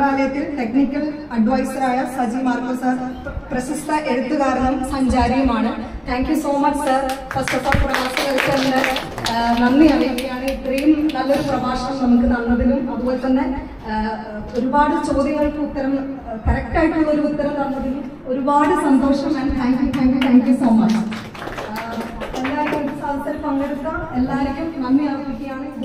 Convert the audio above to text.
മന്ത്രാലയത്തിൽ technical അഡ്വൈസറായ Saji Marco sir പ്രശസ്ത എഴുത്തുകാരനും സഞ്ചാരിയുമാണ് thank you so much sir first of all Pravasi കൾച്ചറിന് നന്ദി അറിയിക്കുകയാണ് ഇത്രയും നല്ലൊരു പ്രഭാഷണം നമുക്ക് തന്നതിനും അതുപോലെ തന്നെ ആ, ഒരുപാട് ചോദ്യങ്ങൾക്ക് ഉത്തരം കറക്റ്റ് ആയിട്ടുള്ള ഒരു ഉത്തരം തന്നതിനും ഒരുപാട് സന്തോഷം and thank you thank you thank you so much എല്ലാവരും ഈ സദസ്സിൽ പങ്കെടുത്ത എല്ലാവർക്കും നന്ദി അർപ്പിക്കുകയാണ്